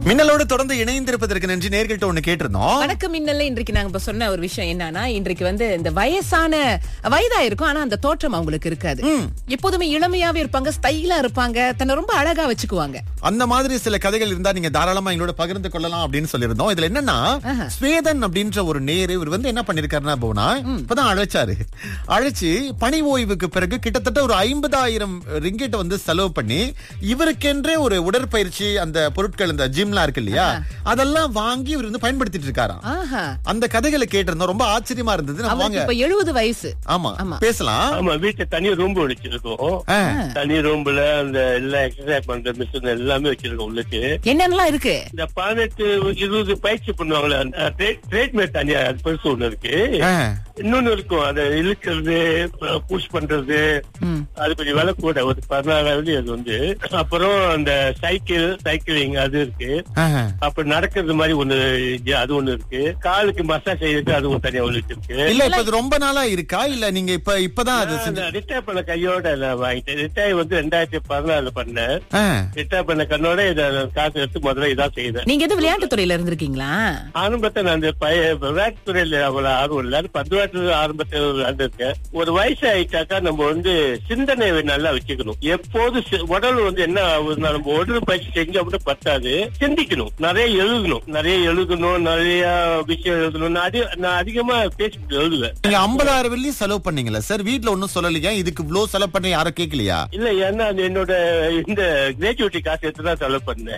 மின்னலோடு தொடர்ந்து இணைந்திருப்பதற்கு நன்றி நேர்கிட்ட ஒண்ணு கேட்டிருந்தோம் வணக்கம் மின்னல்ல இன்றைக்கு நாங்க இப்ப சொன்ன ஒரு விஷயம் என்னன்னா இன்றைக்கு வந்து இந்த வயசான வயதா இருக்கும் ஆனா அந்த தோற்றம் அவங்களுக்கு இருக்காது எப்போதுமே இளமையாவே இருப்பாங்க ஸ்டைலா இருப்பாங்க தன்னை ரொம்ப அழகா வச்சுக்குவாங்க அந்த மாதிரி சில கதைகள் இருந்தா நீங்க தாராளமா எங்களோட பகிர்ந்து கொள்ளலாம் அப்படின்னு சொல்லியிருந்தோம் இதுல என்னன்னா ஸ்வேதன் அப்படின்ற ஒரு நேரு இவர் வந்து என்ன பண்ணிருக்காருன்னா போனா இப்பதான் அழைச்சாரு அழைச்சு பணி ஓய்வுக்கு பிறகு கிட்டத்தட்ட ஒரு ஐம்பதாயிரம் ரிங்கெட் வந்து செலவு பண்ணி இவருக்கென்றே ஒரு உடற்பயிற்சி அந்த பொருட்கள் இந்த ஜிம்லாம் இருக்கு இல்லையா அதெல்லாம் வாங்கி இவர் வந்து பயன்படுத்திட்டு இருக்காராம் ஆஹா அந்த கதைகளை கேட்டிருந்தோம் ரொம்ப ஆச்சரியமா இருந்தது நம்ம அவருக்கு வாங்க இப்ப எழுபது வயசு ஆமா ஆமா. பேசலாம் ஆமா வீட்டுல தனி ரூம் வச்சிருக்கோம் ஆ. தனி ரூம்ல அந்த எல்லா எக்ஸசைஸ் பண்ற மிஷின் எல்லாமே வச்சிருக்கோம் உள்ளுக்கு என்னென்னலாம் இருக்கு இந்த பதினெட்டு இருபது பயிற்சி பண்ணுவாங்களே ட்ரீட்மெண்ட் தனியா அது பெருசு ஒண்ணு இருக்கு ஆ. இன்னொன்னு இருக்கும் அதை இழுக்கிறது புஷ் பண்றது அது கொஞ்சம் விலை கூட ஒரு பதினாறாவது அது வந்து அப்புறம் அந்த சைக்கிள் சைக்கிளிங் அது இருக்கு ஆஹா. அப்புறம் நடக்கிறது மாதிரி ஒண்ணு இது- அது ஒண்ணு இருக்கு காலுக்கு மசாஜ் செய்யறதுக்கு அது ஒரு தனியா ஒண்ணு வச்சிருக்கு இல்ல இப்ப இது ரொம்ப நாளா இருக்கா இல்ல நீங்க இப்ப இப்பதான் அது செஞ்சு ரிட்டையர் பண்ண கையோட நான் வாங்கிட்டேன் ரிட்டையர் வந்து ரெண்டாயிரத்தி பதினாலுல பண்ணேன் ஆ. ரிட்டையர் பண்ண கண்ணோட இத காசு எடுத்து முதல்ல இதான் செய்தேன் நீங்க எது விளையாட்டு துறையில இருந்திருக்கீங்களா ஆரம்பத்தை நான் அந்த பய விளையாட்டு துறையில அவ்வளவு ஆர்வம் இல்ல பத்து வருஷத்துல ஆரம்பத்தில் விளையாண்டுருக்கேன் ஒரு வயசு ஆயிட்டாக்கா நம்ம வந்து சிந்தனை நல்லா வச்சுக்கணும் எப்போது சி- உடல் வந்து என்ன ஆகுதுன்னா நம்ம உடல் பயிற்சி செஞ்சா மட்டும் பத்தாது சிந்திக்கணும் நிறைய எழுதணும் நிறைய எழுதணும் நிறைய விஷயம் எழுதணும் நான் அதி- நான் அதிகமா பேசிட்டு எழுதுவேன் நீங்க ஐம்பதாயிரம் வெள்ளி செலவு பண்ணீங்கல்ல சார் வீட்ல ஒண்ணும் சொல்லலையா இதுக்கு இவ்ளோ செலவு பண்ண யாரும் கேட்கலையா இல்ல ஏன்னா அது என்னோட இந்த கிராஜுவேட்டி காசு எடுத்து தான் செலவு பண்ணேன்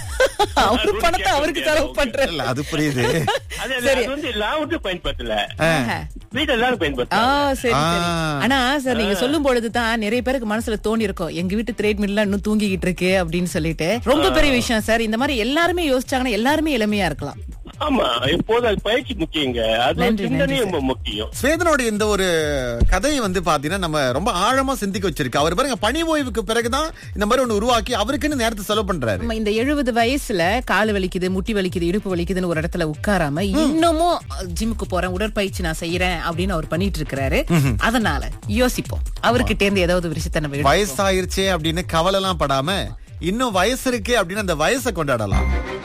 அவரு பணத்தை அவருக்கு செலவு பண்ற இல்ல அது புரியுது அது அது- அது வந்து நான் வந்து பயன்படுத்தல ஆஹா. வீட்டு எல்லாரும் ஆ பயன்படுத்தலாம் சரி சரி ஆ. ஆனா சார் நீங்க சொல்லும் பொழுதுதான் நிறைய பேருக்கு மனசுல தோணி இருக்கும் எங்க வீட்டு த்ரேட் மில்ல இன்னும் தூங்கிக்கிட்டு இருக்கு அப்படின்னு சொல்லிட்டு ரொம்ப பெரிய விஷயம் சார் இந்த மாதிரி எல்லாருமே யோசிச்சாங்கன்னா எல்லாருமே எளிமையா இருக்கலாம் ஆமா எப்போதும் அது பயிற்சி முக்கியங்க அது நன்றி, சிந்தனையும் நன்றி, ரொம்ப முக்கியம் ஸ்வேதனோட இந்த ஒரு கதையை வந்து பாத்தீங்கன்னா நம்ம ரொம்ப ஆழமா சிந்திக்க வச்சிருக்கு அவர் பாருங்க பணி ஓய்வுக்கு பிறகுதான் இந்த மாதிரி ஒண்ணு உருவாக்கி அவருக்குன்னு நேரத்தை செலவு பண்றாரு நம்ம இந்த எழுபது வயசுல கால் வலிக்குது முட்டி வலிக்குது இடுப்பு வலிக்குதுன்னு ஒரு இடத்துல உட்காராம இன்னமும் ஜிம்முக்கு போறேன் உடற்பயிற்சி நான் செய்யறேன் அப்படின்னு அவர் பண்ணிட்டு இருக்கிறாரு அதனால யோசிப்போம் அவர்கிட்ட இருந்து ஏதாவது ஒரு விஷயத்தை நம்ம எடுத்துப்போம். வயசாயிருச்சே அப்படின்னு கவலை எல்லாம் படாம இன்னும் வயசு இருக்கே அப்படின்னு அந்த வயசை கொண்டாடலாம்